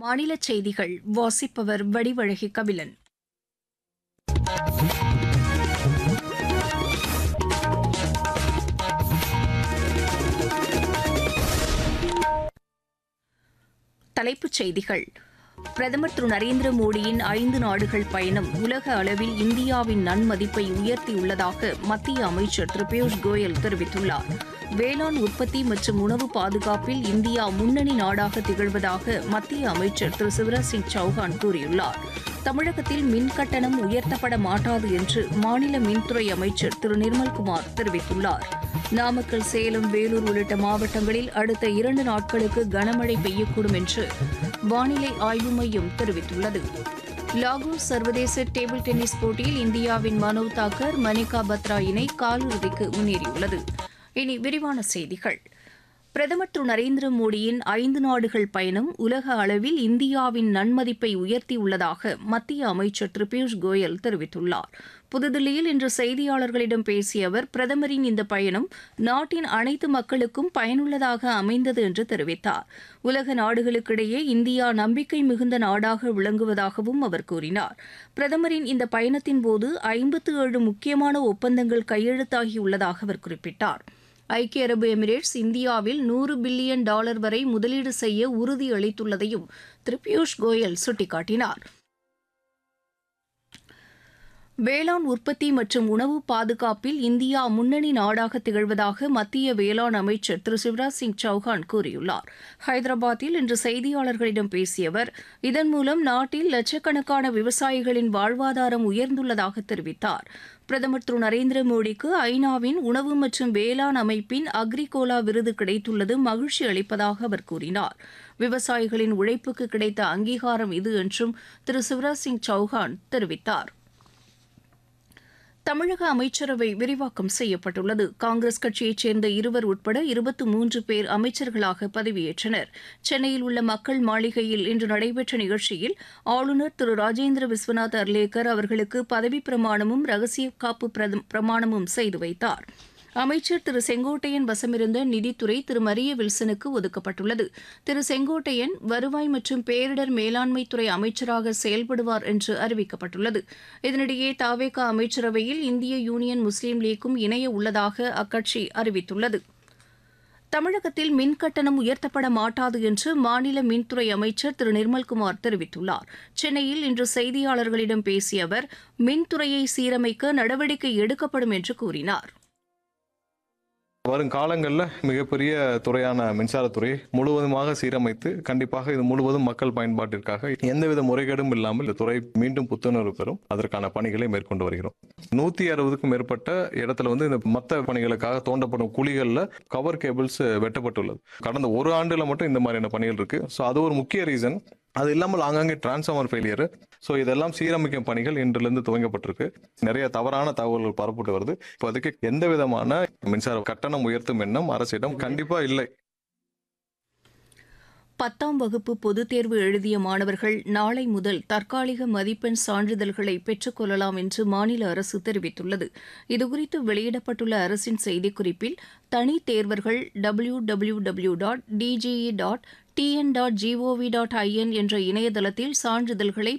மாநில செய்திகள் வாசிப்பவர் வடிவழகி கபிலன் தலைப்புச் செய்திகள் பிரதமர் திரு நரேந்திர மோடியின் ஐந்து நாடுகள் பயணம் உலக அளவில் இந்தியாவின் நன்மதிப்பை உயர்த்தியுள்ளதாக மத்திய அமைச்சர் திரு பியூஷ் கோயல் தெரிவித்துள்ளார் வேளாண் உற்பத்தி மற்றும் உணவு பாதுகாப்பில் இந்தியா முன்னணி நாடாக திகழ்வதாக மத்திய அமைச்சர் திரு சிவராஜ் சிங் சௌஹான் கூறியுள்ளார் தமிழகத்தில் மின் கட்டணம் உயர்த்தப்பட மாட்டாது என்று மாநில மின்துறை அமைச்சர் திரு நிர்மல்குமார் தெரிவித்துள்ளார் நாமக்கல் சேலம் வேலூர் உள்ளிட்ட மாவட்டங்களில் அடுத்த இரண்டு நாட்களுக்கு கனமழை பெய்யக்கூடும் என்று வானிலை ஆய்வு மையம் தெரிவித்துள்ளது லாகூர் சர்வதேச டேபிள் டென்னிஸ் போட்டியில் இந்தியாவின் மனோவ் தாக்கர் மணிகா பத்ரா இணை காலிறுதிக்கு முன்னேறியுள்ளது இனி விரிவான செய்திகள் பிரதமர் திரு நரேந்திர மோடியின் ஐந்து நாடுகள் பயணம் உலக அளவில் இந்தியாவின் நன்மதிப்பை உயர்த்தியுள்ளதாக மத்திய அமைச்சர் திரு பியூஷ் கோயல் தெரிவித்துள்ளார் புதுதில்லியில் இன்று செய்தியாளர்களிடம் பேசிய அவர் பிரதமரின் இந்த பயணம் நாட்டின் அனைத்து மக்களுக்கும் பயனுள்ளதாக அமைந்தது என்று தெரிவித்தார் உலக நாடுகளுக்கிடையே இந்தியா நம்பிக்கை மிகுந்த நாடாக விளங்குவதாகவும் அவர் கூறினார் பிரதமரின் இந்த பயணத்தின் போது ஐம்பத்து ஏழு முக்கியமான ஒப்பந்தங்கள் கையெழுத்தாகியுள்ளதாக அவர் குறிப்பிட்டார் ஐக்கிய அரபு எமிரேட்ஸ் இந்தியாவில் நூறு பில்லியன் டாலர் வரை முதலீடு செய்ய உறுதியளித்துள்ளதையும் திரு பியூஷ் கோயல் சுட்டிக்காட்டினார் வேளாண் உற்பத்தி மற்றும் உணவு பாதுகாப்பில் இந்தியா முன்னணி நாடாக திகழ்வதாக மத்திய வேளாண் அமைச்சர் திரு சிவராஜ் சிங் சௌஹான் கூறியுள்ளார் ஹைதராபாத்தில் இன்று செய்தியாளர்களிடம் பேசிய அவர் இதன் மூலம் நாட்டில் லட்சக்கணக்கான விவசாயிகளின் வாழ்வாதாரம் உயர்ந்துள்ளதாக தெரிவித்தார் பிரதமர் திரு நரேந்திர மோடிக்கு ஐநாவின் உணவு மற்றும் வேளாண் அமைப்பின் அக்ரிகோலா விருது கிடைத்துள்ளது மகிழ்ச்சி அளிப்பதாக அவர் கூறினார் விவசாயிகளின் உழைப்புக்கு கிடைத்த அங்கீகாரம் இது என்றும் திரு சிவராஜ் சிங் சௌஹான் தெரிவித்தார் தமிழக அமைச்சரவை விரிவாக்கம் செய்யப்பட்டுள்ளது காங்கிரஸ் கட்சியைச் சேர்ந்த இருவர் உட்பட இருபத்து மூன்று பேர் அமைச்சர்களாக பதவியேற்றனர் சென்னையில் உள்ள மக்கள் மாளிகையில் இன்று நடைபெற்ற நிகழ்ச்சியில் ஆளுநர் திரு ராஜேந்திர விஸ்வநாத் அர்லேக்கர் அவர்களுக்கு பதவிப் பிரமாணமும் ரகசிய காப்பு பிரமாணமும் செய்து வைத்தார் அமைச்சர் திரு செங்கோட்டையன் வசமிருந்த நிதித்துறை திரு மரிய வில்சனுக்கு ஒதுக்கப்பட்டுள்ளது திரு செங்கோட்டையன் வருவாய் மற்றும் பேரிடர் மேலாண்மைத்துறை அமைச்சராக செயல்படுவார் என்று அறிவிக்கப்பட்டுள்ளது இதனிடையே தாவேகா அமைச்சரவையில் இந்திய யூனியன் முஸ்லீம் லீக்கும் இணைய உள்ளதாக அக்கட்சி அறிவித்துள்ளது தமிழகத்தில் மின் கட்டணம் உயர்த்தப்பட மாட்டாது என்று மாநில மின்துறை அமைச்சர் திரு நிர்மல்குமார் தெரிவித்துள்ளார் சென்னையில் இன்று செய்தியாளர்களிடம் பேசிய அவர் மின்துறையை சீரமைக்க நடவடிக்கை எடுக்கப்படும் என்று கூறினார் வருங்காலங்களில் மிகப்பெரிய துறையான மின்சாரத்துறை முழுவதுமாக சீரமைத்து கண்டிப்பாக இது முழுவதும் மக்கள் பயன்பாட்டிற்காக எந்தவித முறைகேடும் இல்லாமல் இந்த துறை மீண்டும் புத்துணர்வு பெறும் அதற்கான பணிகளை மேற்கொண்டு வருகிறோம் நூத்தி அறுபதுக்கும் மேற்பட்ட இடத்துல வந்து இந்த மத்த பணிகளுக்காக தோண்டப்படும் குழிகளில் கவர் கேபிள்ஸ் வெட்டப்பட்டுள்ளது கடந்த ஒரு ஆண்டுல மட்டும் இந்த மாதிரியான பணிகள் இருக்கு ஸோ அது ஒரு முக்கிய ரீசன் அது இல்லாமல் ஆங்காங்கே டிரான்ஸ்ஃபார்மர் ஃபெயிலியர் ஸோ இதெல்லாம் சீரமைக்கும் பணிகள் இன்றிலிருந்து துவங்கப்பட்டிருக்கு நிறைய தவறான தகவல்கள் பரப்பட்டு வருது இப்போ அதுக்கு எந்த விதமான மின்சார கட்டணம் உயர்த்தும் எண்ணம் அரசிடம் கண்டிப்பா இல்லை பத்தாம் வகுப்பு பொதுத் தேர்வு எழுதிய மாணவர்கள் நாளை முதல் தற்காலிக மதிப்பெண் சான்றிதழ்களை பெற்றுக்கொள்ளலாம் என்று மாநில அரசு தெரிவித்துள்ளது இதுகுறித்து வெளியிடப்பட்டுள்ள அரசின் செய்திக்குறிப்பில் தனி தேர்வர்கள் W W W dot DGE dot TN dot GOV dot IN என்ற இணையதளத்தில் சான்றிதழ்களை